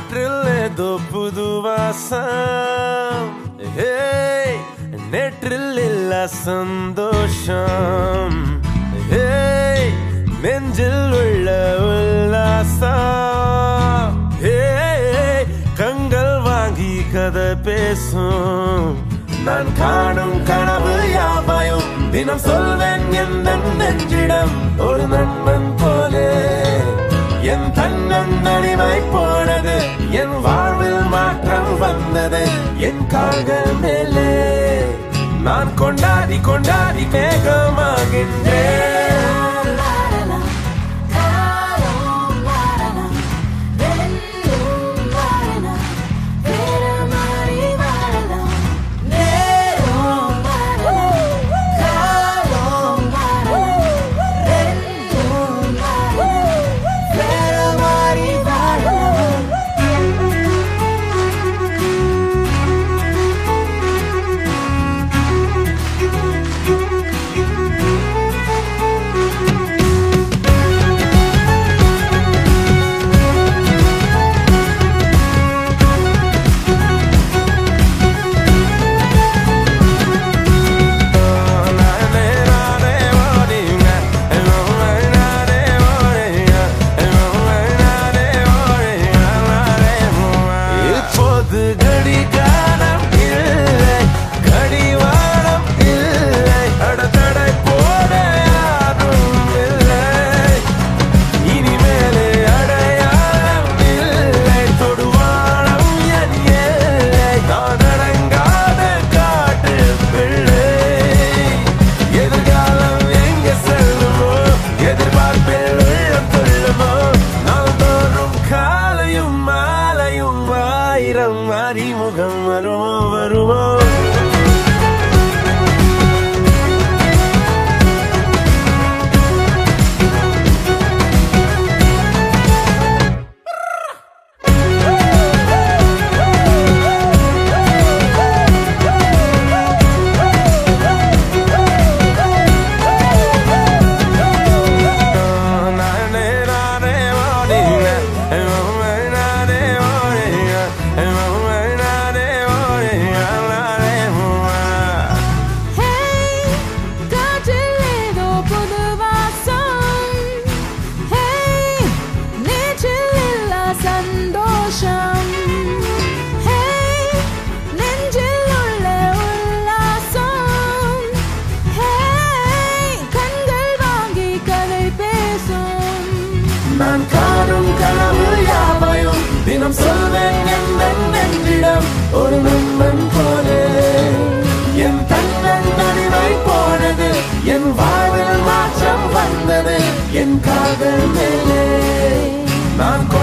காற்றில் ஏதோ புது வாசம் ஹேய், நேற்றில் இல்ல சந்தோஷம் ஹேய், நெஞ்சில் உள்ள உல்லாசம் ஹேய், கண்கள் வாங்கி கதை பேசும் நான் காணும் கனவு யாவையும் தினம் சொல்வேன் எந்த நெஞ்சிடம் ஒரு நண்பன் போலே என் தன்னன் அடிமை போனது என் வாழ்வில் மாற்றம் வந்தது என் கால்கள் மேலே நான் கொண்டாடி கொண்டாடி மேகமாகின்றேன் இப்போது கடிகாரம் இல்லை கடிவாளம் இல்லை அடத்தடை போட யாரும் இல்லை இனிமேலே அடையாளம் இல்லை தொடுவானம் என் எல்லை நான் அடங்காத காட்டு பிள்ளை எதிர்காலம் எங்க செல்லுமோ எதிர்பார்ப்பில் உள்ளம் கொள்ளுமோ நாள் தோறும் காலையும் மாலையும் ஆயிரம் அறிமுகம் வருமோ வருமோ சந்தோஷம் Hey, நெஞ்சில் உள்ள உல்லாசம் Hey, கண்கள் வாங்கி கதை பேசும் நான் காணும் கனவு யாவையும் தினம் சொல்வேன் எந்த நெஞ்சிடம் ஒரு நண்பன் போலே என் தன்னன் அடிமை போனது என் வாழ்வில் மாற்றம் வந்தது என் காதல் மேலே நான்